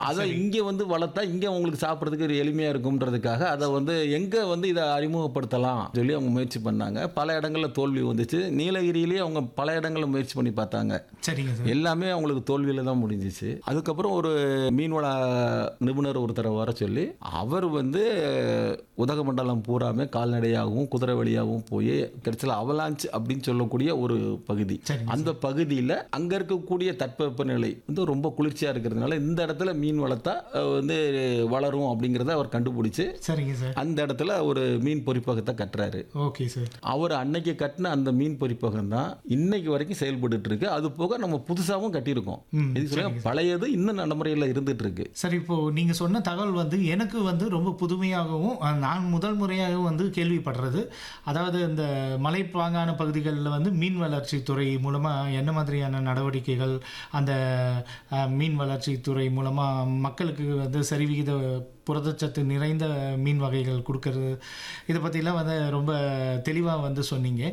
அதை இங்கே வந்து வளர்த்தா இங்கே அவங்களுக்கு சாப்பிட்றதுக்கு ஒரு எளிமையாக இருக்கும்ன்றதுக்காக அதை வந்து எங்கே வந்து இதை அறிமுகப்படுத்தலாம் சொல்லி அவங்க முயற்சி பண்ணாங்க பல இடங்களில் தோல்வி வந்துச்சு நீலகிரியிலேயே அவங்க பல இடங்களில் முயற்சி பண்ணி பார்த்தாங்க சரிங்க சார் எல்லாமே அவங்களுக்கு தோல்வியில் தான் முடிஞ்சிச்சு அதுக்கப்புறம் ஒரு மீன்வள நிபுணர் ஒருத்தரை வர சொல்லி அவர் வந்து உதகமண்டலம் பூராமே கால்நடையாகவும் குதிரை வழியாகவும் போய் கிடைச்சல அவலாஞ்ச் அப்படின்னு சொல்லக்கூடிய ஒரு பகுதி சரிங்க அந்த பகுதியில் அங்கே இருக்கக்கூடிய தட்பவெப்பநிலை வந்து ரொம்ப குளிர்ச்சியாக இருக்கிறதுனால இந்த இடத்துல மீன் வளர்த்தா அஹ், வந்து வளரும் அப்படிங்கிறத அவர் கண்டுபிடிச்சு சரிங்க சார் அந்த இடத்துல ஒரு மீன் பொறிப்பகத்தை கட்டுறாரு ஓகே சார் அவர் அன்னைக்கு கட்டின அந்த மீன் பொறிப்பகம் தான் இன்னைக்கு வரைக்கும் செயல்பட்டுட்டு இருக்கு அது போக நம்ம புதுசாகவும் கட்டியிருக்கோம் ம், இது சொல்லுங்க பழையது இன்னும் நடைமுறையில் இருந்துட்டு இருக்கு சரி இப்போ நீங்க சொன்ன தகவல் வந்து எனக்கு வந்து ரொம்ப புதுமையாகவும் அஹ், நான் முதல் முறையாகவும் வந்து கேள்விப்படுறது அதாவது இந்த மலைப்பாங்கான பகுதிகளில் வந்து மீன் வளர்ச்சி துறை மூலமா என்ன மாதிரியான நடவடிக்கைகள் அந்த அஹ், மீன் வளர்ச்சி துறை மூலமா மக்களுக்கு வந்து சரிவிகித புரதச்சத்து நிறைந்த மீன் வகைகள் கொடுக்கறது இதை பற்றிலாம் வந்து ரொம்ப தெளிவாக வந்து சொன்னீங்க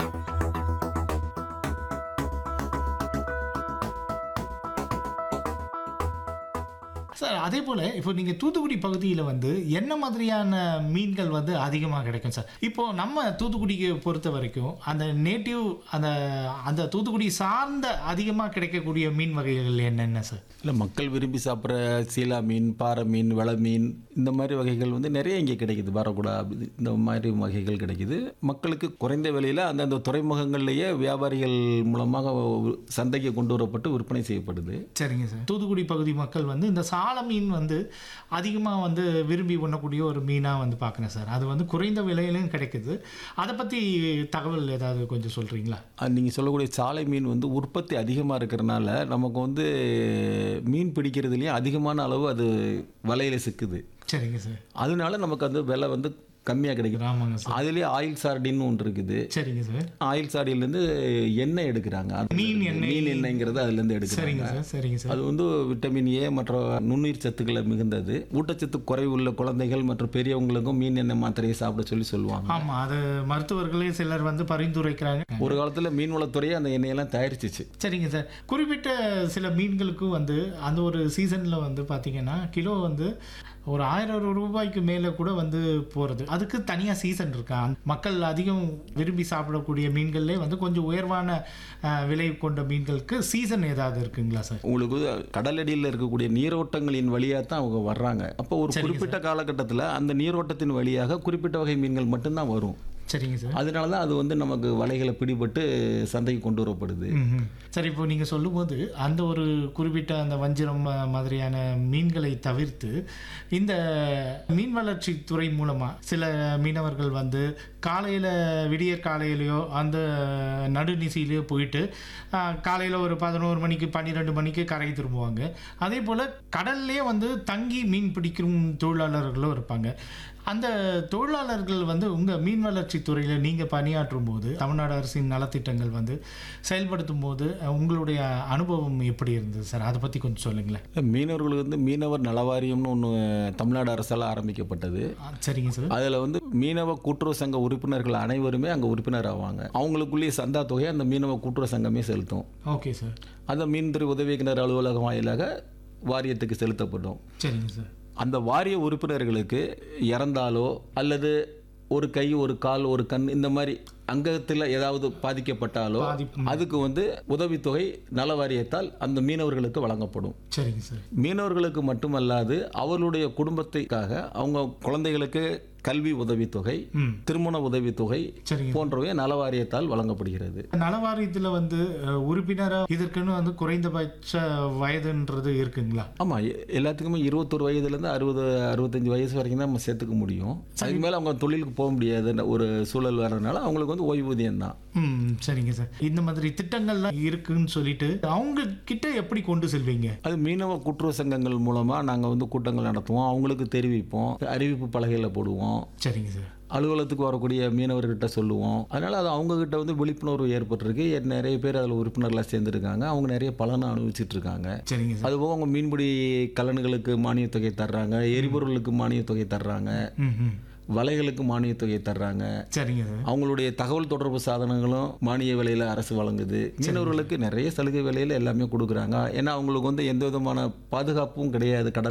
சார் அதே போல் இப்போ நீங்கள் தூத்துக்குடி பகுதியில் வந்து என்ன மாதிரியான மீன்கள் வந்து அதிகமாக கிடைக்கும் சார் இப்போ நம்ம தூத்துக்குடிக்கு பொறுத்த வரைக்கும் அந்த நேட்டிவ் அந்த அந்த தூத்துக்குடி சார்ந்த அதிகமாக கிடைக்கக்கூடிய மீன் வகைகள் என்னென்ன சார் இல்லை மக்கள் விரும்பி சாப்பிட்ற சீலா மீன் பாறை மீன் வெள மீன் இந்த மாதிரி வகைகள் வந்து நிறைய இங்கே கிடைக்குது வரக்கூடா இந்த மாதிரி வகைகள் கிடைக்குது மக்களுக்கு குறைந்த விலையில் அந்தந்த துறைமுகங்கள்லேயே வியாபாரிகள் மூலமாக சந்தைக்கு கொண்டு வரப்பட்டு விற்பனை செய்யப்படுது சரிங்க சார் தூத்துக்குடி பகுதி மக்கள் வந்து இந்த சால மீன் வந்து அதிகமாக வந்து விரும்பி உண்ணக்கூடிய ஒரு மீனாக வந்து பார்க்குறேன் சார் அது வந்து குறைந்த விலையிலும் கிடைக்குது அதை பற்றி தகவல் ஏதாவது கொஞ்சம் சொல்கிறீங்களா நீங்கள் சொல்லக்கூடிய சாலை மீன் வந்து உற்பத்தி அதிகமாக இருக்கிறனால நமக்கு வந்து மீன் பிடிக்கிறதுலேயும் அதிகமான அளவு அது வலையில் சிக்குது சரிங்க சார் அதனால நமக்கு அந்த விலை வந்து கம்மியாக கிடைக்கும் ஆமாங்க சார் அதுலேயே ஆயில் சார்டின்னு ஒன்று இருக்குது சரிங்க சார் ஆயில் சார்டிலேருந்து எண்ணெய் எடுக்கிறாங்க அது மீன் எண்ணெய். மீன் எண்ணெய்ங்கிறது அதுலேருந்து சரிங்க எடுக்கிறாங்க சார் சரிங்க சார் அது வந்து விட்டமின் ஏ மற்ற நுண்ணுயிர் சத்துக்களை மிகுந்தது ஊட்டச்சத்து குறைவுள்ள குழந்தைகள் மற்றும் பெரியவங்களுக்கும் மீன் எண்ணெய் மாத்திரையை சாப்பிட சொல்லி சொல்லுவாங்க ஆமா அது மருத்துவர்களே சிலர் வந்து பரிந்துரைக்கிறாங்க ஒரு காலத்தில் மீன்வளத்துறையே அந்த எண்ணெயெல்லாம் தயாரிச்சிச்சு சரிங்க சார் குறிப்பிட்ட சில மீன்களுக்கும் வந்து அந்த ஒரு சீசனில் வந்து பார்த்தீங்கன்னா கிலோ வந்து ஒரு ஆயிரம் ரூபாய்க்கு மேலே கூட வந்து போகிறது அதுக்கு தனியாக சீசன் இருக்கா மக்கள் அதிகம் விரும்பி சாப்பிடக்கூடிய மீன்கள்லே வந்து கொஞ்சம் உயர்வான அஹ், விலை கொண்ட மீன்களுக்கு சீசன் ஏதாவது இருக்குங்களா சார் உங்களுக்கு கடலடியில் இருக்கக்கூடிய நீரோட்டங்களின் வழியாக தான் அவங்க வர்றாங்க அப்போ ஒரு குறிப்பிட்ட காலகட்டத்தில் அந்த நீரோட்டத்தின் வழியாக குறிப்பிட்ட வகை மீன்கள் மட்டும்தான் வரும் சரிங்க சார் அதனால தான் அது வந்து நமக்கு வலைகளை பிடிபட்டு சந்தைக்கு கொண்டு வரப்படுது ம்ஹும். சரி இப்போ நீங்கள் சொல்லும்போது அந்த ஒரு குறிப்பிட்ட அந்த வஞ்சிரம் அஹ், மாதிரியான மீன்களை தவிர்த்து இந்த மீன் வளர்ச்சி துறை மூலமாக சில மீனவர்கள் வந்து காலையில் விடியற் காலையிலையோ அந்த நடுநிசையிலையோ போயிட்டு காலையில் ஒரு பதினோரு மணிக்கு பன்னிரெண்டு மணிக்கு கரை திரும்புவாங்க அதே போல் கடல்லே வந்து தங்கி மீன் பிடிக்கும் தொழிலாளர்களும் இருப்பாங்க அந்த தொழிலாளர்கள் வந்து உங்கள் மீன் வளர்ச்சி துறையில் நீங்கள் பணியாற்றும் போது தமிழ்நாடு அரசின் நலத்திட்டங்கள் வந்து செயல்படுத்தும் போது அஹ், உங்களுடைய அனுபவம் எப்படி இருந்தது சார் அதை பற்றி கொஞ்சம் சொல்லுங்களேன் மீனவர்களுக்கு வந்து மீனவர் நலவாரியம்னு ஒன்று தமிழ்நாடு அரசால் ஆரம்பிக்கப்பட்டது ஆ, சரிங்க சார் அதில் வந்து மீனவ கூட்டுறவு சங்க உறுப்பினர்கள் அனைவருமே அங்கே உறுப்பினர் ஆவாங்க அவங்களுக்குள்ளேயே சந்தா தொகையை அந்த மீனவ கூட்டுறவு சங்கமே செலுத்தும் ஓகே சார் அந்த மீன்துறை உதவி இயக்குனர் அலுவலகம் வாயிலாக வாரியத்துக்கு செலுத்தப்படும் சரிங்க சார் அந்த வாரிய உறுப்பினர்களுக்கு இறந்தாலோ அல்லது ஒரு கை ஒரு கால் ஒரு கண் இந்த மாதிரி அங்கத்தில் ஏதாவது பாதிக்கப்பட்டாலோ பாதிப்பு. அதுக்கு வந்து உதவித்தொகை நல வாரியத்தால் அந்த மீனவர்களுக்கு வழங்கப்படும் சரிங்க சார் மீனவர்களுக்கு மட்டுமல்லாது அவர்களுடைய குடும்பத்துக்காக அவங்க குழந்தைகளுக்கு கல்வி உதவித்தொகை ம் திருமண உதவித்தொகை சரிங்க போன்றவை நல வாரியத்தால் வழங்கப்படுகிறது நலவாரியத்தில் வந்து அஹ், உறுப்பினரா இதற்குன்னு வந்து குறைந்தபட்ச வயதுன்றது இருக்குங்களா ஆமாம் எல்லாத்துக்குமே இருபத்தொரு வயதுலேருந்து அறுபது அறுபத்தஞ்சு வயசு வரைக்கும் தான் நம்ம சேர்த்துக்க முடியும் அதுக்கு மேலே அவங்க தொழிலுக்கு போக முடியாதுன்ற ஒரு சூழல் வர்றதுனால அவங்களுக்கு வந்து ஓய்வூதியம் தான் ம் சரிங்க சார் இந்த மாதிரி திட்டங்கள்லாம் இருக்குன்னு சொல்லிட்டு அவங்க கிட்ட எப்படி கொண்டு செல்வீங்க அது மீனவ கூட்டுறவு சங்கங்கள் மூலமாக நாங்கள் வந்து கூட்டங்கள் நடத்துவோம் அவங்களுக்கு தெரிவிப்போம் அறிவிப்பு பலகையில் போடுவோம் சரிங்க சார் அலுவலகத்துக்கு வரக்கூடிய மீனவர்கிட்ட சொல்லுவோம் அதனால் அது அவங்கக்கிட்ட வந்து விழிப்புணர்வு ஏற்பட்டிருக்கு எ- நிறைய பேர் அதில் உறுப்பினர்களாக சேர்ந்துருக்காங்க அவங்க நிறைய பலனை அனுபவிச்சுட்டு இருக்காங்க சரிங்க சார் அதுபோக அவங்க மீன்பிடி கலன்களுக்கு மானியத் தொகை தர்றாங்க எரிபொருளுக்கு மானியத் தொகை தர்றாங்க ம் ம் வலைகளுக்கு மானியத் தொகை தர்றாங்க சரிங்க சார் அவங்களுடைய தகவல் தொடர்பு சாதனங்களும் மானிய விலையில் அரசு வழங்குது மீனவர்களுக்கு நிறைய சலுகை விலையில் எல்லாமே கொடுக்குறாங்க ஏன்னா அவங்களுக்கு வந்து எந்த விதமான பாதுகாப்பும் கிடையாது கடல்